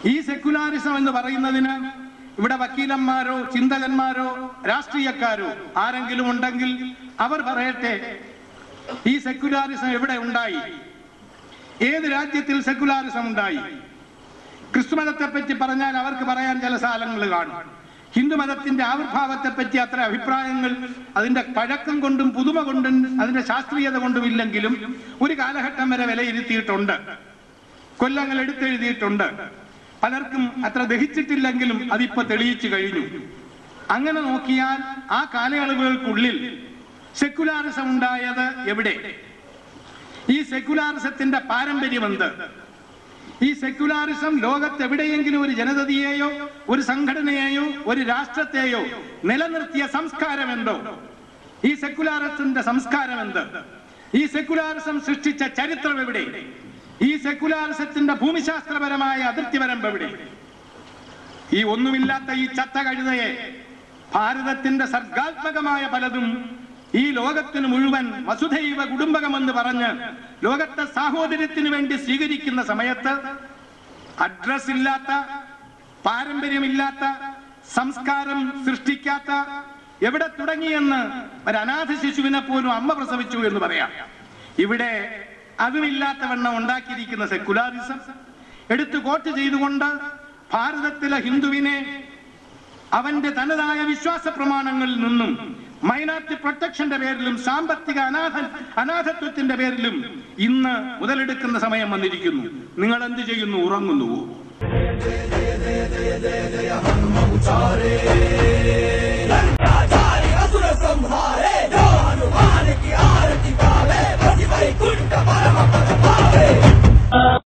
ഈ സെക്യുലാരിസം എന്ന് പറയുന്നതിന് ഇവിടെ വക്കീലന്മാരോ ചിന്തകന്മാരോ രാഷ്ട്രീയക്കാരോ ആരെങ്കിലും ഉണ്ടെങ്കിൽ അവർ പറയട്ടെ ഈ സെക്യുലാരിസം എവിടെ ഉണ്ടായി ഏത് രാജ്യത്തിൽ സെക്യുലാരിസം ഉണ്ടായി ക്രിസ്തുമതത്തെ പറ്റി പറഞ്ഞാൽ അവർക്ക് പറയാൻ ചില സാധനങ്ങൾ കാണും ഹിന്ദുമതത്തിന്റെ ആവിർഭാവത്തെ പറ്റി അത്ര അഭിപ്രായങ്ങൾ അതിന്റെ പഴക്കം കൊണ്ടും പുതുമ കൊണ്ടും അതിന്റെ ശാസ്ത്രീയത കൊണ്ടും ഇല്ലെങ്കിലും ഒരു കാലഘട്ടം വരെ വിലയിരുത്തിയിട്ടുണ്ട് കൊല്ലങ്ങൾ എടുത്തെഴുതിയിട്ടുണ്ട് പലർക്കും അത്ര ദഹിച്ചിട്ടില്ലെങ്കിലും അതിപ്പോ തെളിയിച്ചു കഴിഞ്ഞു അങ്ങനെ നോക്കിയാൽ ആ കാലയളവുകൾക്കുള്ളിൽ സെക്യുലാറിസം ഉണ്ടായത് എവിടെ ഈ സെക്യുലാറിസത്തിന്റെ പാരമ്പര്യം എന്ത് ഈ സെക്യുലാറിസം ലോകത്ത് എവിടെയെങ്കിലും ഒരു ജനതയെയോ ഒരു സംഘടനയെയോ ഒരു രാഷ്ട്രത്തെയോ നിലനിർത്തിയ സംസ്കാരം എന്തോ ഈ സെക്യുലാറിസത്തിന്റെ സംസ്കാരം എന്ത് ഈ സെക്യുലാറിസം സൃഷ്ടിച്ച ചരിത്രം എവിടെ ഈ സെക്യുലാറിസത്തിന്റെ ഭൂമിശാസ്ത്രപരമായ അതിർത്തി വരമ്പ് എവിടെ ഈ ഒന്നുമില്ലാത്ത ഈ ചത്ത കഴുതയെ ഭാരതത്തിന്റെ സർഗാത്മകമായ പലതും ഈ ലോകത്തിന് മുഴുവൻ വസുധൈവ കുടുംബകമെന്ന് പറഞ്ഞ് ലോകത്തെ സാഹോദര്യത്തിന് വേണ്ടി സ്വീകരിക്കുന്ന സമയത്ത് അഡ്രസ് ഇല്ലാത്ത പാരമ്പര്യമില്ലാത്ത സംസ്കാരം സൃഷ്ടിക്കാത്ത എവിടെ തുടങ്ങിയെന്ന് ഒരു അനാഥ ശിശുവിനെ പോലും അമ്മ പ്രസവിച്ചു എന്ന് പറയാം ഇവിടെ അതുമില്ലാത്തവണ്ണം ഉണ്ടാക്കിയിരിക്കുന്ന സെക്കുലാറിസം എടുത്തു കോട്ട് ചെയ്തുകൊണ്ട് ഭാരതത്തിലെ ഹിന്ദുവിനെ അവന്റെ തനതായ വിശ്വാസ പ്രമാണങ്ങളിൽ നിന്നും മൈനോറിറ്റി പ്രൊട്ടക്ഷന്റെ പേരിലും സാമ്പത്തിക അനാഥ അനാഥത്വത്തിന്റെ പേരിലും ഇന്ന് മുതലെടുക്കുന്ന സമയം വന്നിരിക്കുന്നു നിങ്ങൾ എന്ത് ചെയ്യുന്നു ഉറങ്ങുന്നുവോ असुर संहारे जो हनुमान की आरती गावे बसी वैकुंठ परम पद पावे